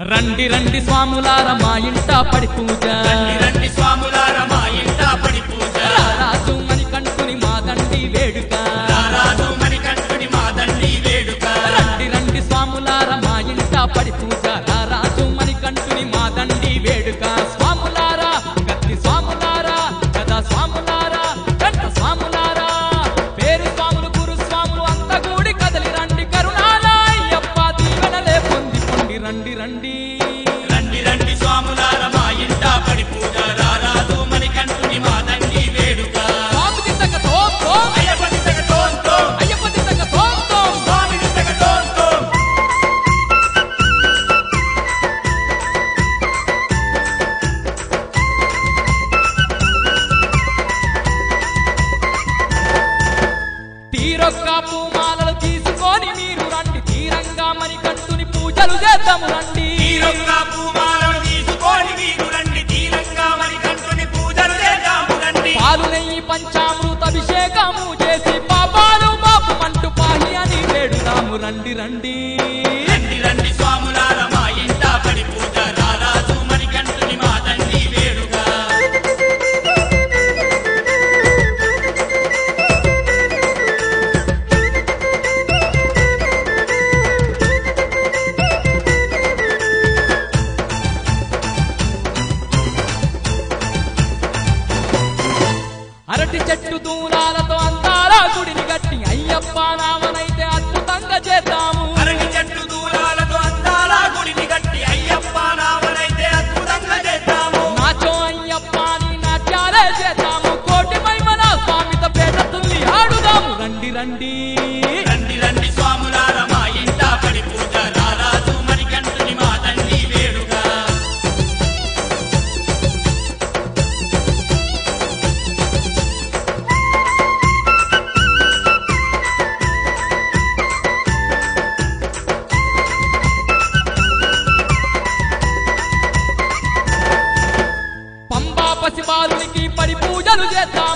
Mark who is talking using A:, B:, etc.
A: రండి రండి స్వాములార మా ఇంట పడి పూజ
B: రండి రండి స్వాములార మా ఇంట పడి పూజ
A: రారాజు మణికంఠుని మా దండి వేడుక
B: రారాజు మణికంఠుని మా దండి వేడుక
A: రండి రండి స్వాములార మా ఇంట పడి పూజ రారాజు మణికంఠుని మా దండి వేడుక స్వాములారా గత్తి స్వాములారా గదా స్వాములారా గంట స్వాములారా పేరు స్వాములు గురు స్వాములు అంత కూడి కదలి రండి కరుణాల అయ్యప్ప దీవెనలే పొంది పొండి రండి రండి
B: రండి రండి స్వాములార మా ఇంట పడి పూజ రారాజు మణికంఠుని మా దండి వేడుక
A: స్వామి దిద్దక తోం తోం,
B: అయ్యప్ప దిద్దక తోం తోం,
A: అయ్యప్ప దిద్దక తోం తోం.
B: స్వామి దిద్దక తోం తోం.
A: తీరొక్క పూమాలలు తీసుకొని మీరు రండి తీరంగా మణికంఠుని పూజలు చేద్దాము రండి
B: తీరొక్క పూమాలను తీసుకొని మీరు రండి తీరంగా మణికంఠుని పూజలు చేద్దాము రండి
A: పాలు నెయ్యి పంచామృత అభిషేకము చేసి పాపాలు మాపు మంటు పాహి అని వేడుదాము రండి రండి
B: రండి రండి స్వాములార మా ఇంట పడి పూజ రారాజు మణికంఠుని మా దండి వేడుక
A: అరటి చెట్టు దూలాలతో అందాల గుడిని గట్టి అయ్యప్ప నామనైతే అద్భుతంగా చేద్దాము
B: అరటి చెట్టు దూరాలతో అందాల గుడిని గట్టి అయ్యప్ప నామనైతే అద్భుతంగా చేద్దాము
A: నాచో అయ్యప్ప అని నాట్యాలే చేద్దాము కోటి మైమన స్వామిత పేట తుల్లి ఆడుదాము రండి రండి
B: రండి రండి స్వాములార మా ఇంట పడి పూజ రారాజు మణికంఠుని మా దండి వేడుక
A: పంబా పసి బాలునికి పడి పూజలు చేద్దాము